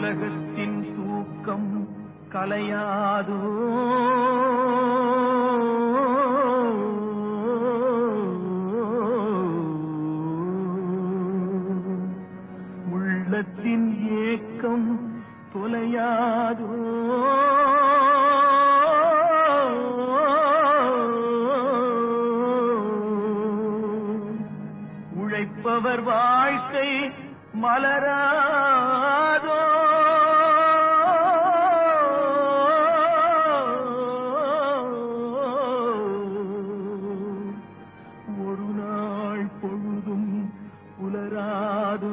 உலகத்தின் தூக்கம் கலையாதோ உள்ளத்தின் ஏக்கம் தொலையாதோ உழைப்பவர் வாழ்க்கை மலராதோ ஒரு நாள் பொழுதும் புலராதோ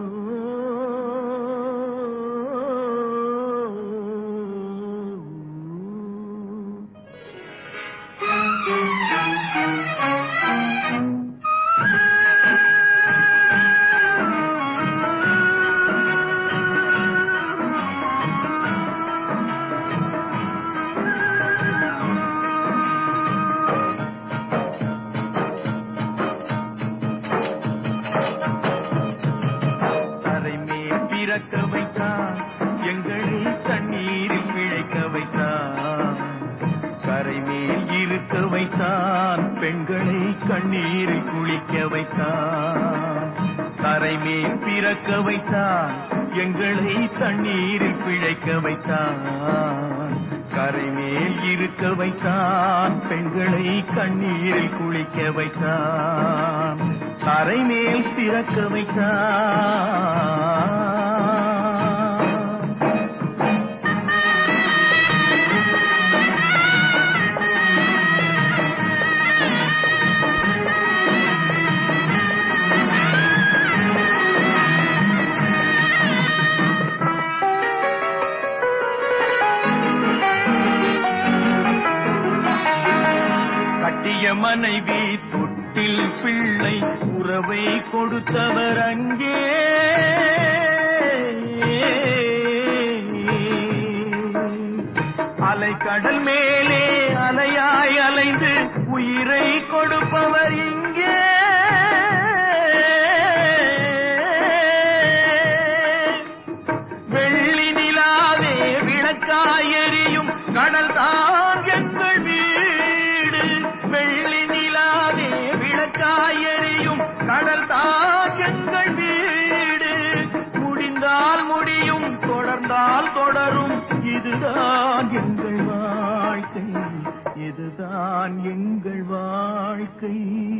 தரை மேல் பிறக்க வைத்தான் எங்களை தண்ணீரில் பிழைக்க வைத்தான் கரை மேல் இருக்க வைத்தான் பெண்களை கண்ணீரில் குளிக்க வைத்தான் தரை மேல் பிறக்க வைத்தான் எங்களை தண்ணீரில் பிழைக்க வைத்தான் கரை மேல் இருக்க வைத்தான் பெண்களை கண்ணீரில் குளிக்க வைத்தான் தரை மேல் பிறக்க வைத்தான் கட்டிய மனைவி தொட்டில் பிள்ளை உறவை கொடுத்தவர் அங்கே அலைக்கடல் மேலே அலையாய் அலைந்து உயிரை கொடுப்பவர் இங்கே வெள்ளி நிலாவே விளக்காய் எரியும் கடல் தான் எங்கள் வீடு வெள்ளி நிலாவே விளக்காய் எரியும் கடல் தான் எங்கள் வீடு முடிந்தால் முடியும் தொடர்ந்தால் தொடரும் இதுதான் எங்கள் வாழ்க்கை இதுதான் எங்கள் வாழ்க்கை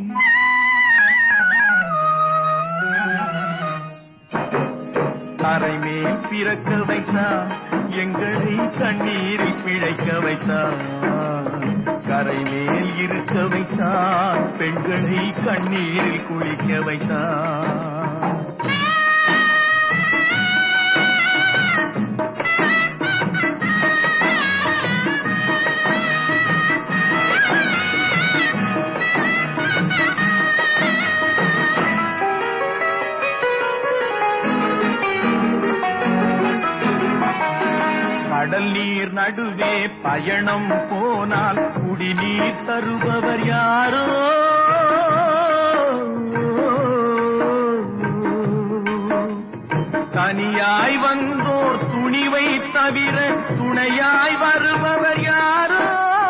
தரை மேல் பிறக்க வைத்தான் எங்களை தண்ணீரில் பிழைக்க வைத்தான் கரை மேல் இருக்க வைத்தான் பெண்களை கண்ணீரில் குளிக்க வைத்தான் கடல் நீர் நடுவே பயணம் போனால் குடிநீர் தருபவர் யாரோ தனியாய் வந்தோர் துணிவை தவிர துணையாய் வருபவர் யாரோ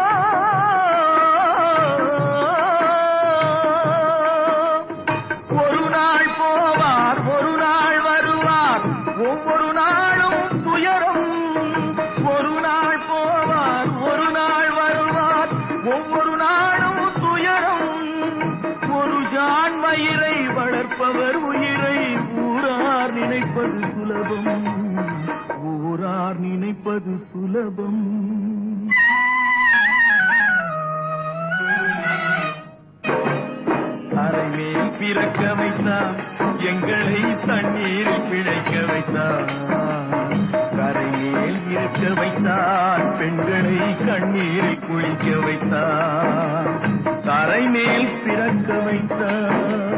ஒரு நாள் போவார் ஒரு நாள் வருவார் ஒவ்வொரு நாளும் துயரம் ஒரு நாள் போவார் ஒரு நாள் வருவார் ஒவ்வொரு நாளும் துயரம் ஒரு ஜான் வயிறை வளர்ப்பவர் உயிரை ஊரார் நினைப்பது சுலபம் ஊரார் நினைப்பது சுலபம் அரை மேல் பிறக்க வைத்தான் எங்களை தண்ணீரில் பிழைக்க வைத்தான் கரை மேல் இருக்க வைத்தான் பெண்களை கண்ணீரில் குளிக்க வைத்தான் தரை மேல் பிறக்க வைத்தான்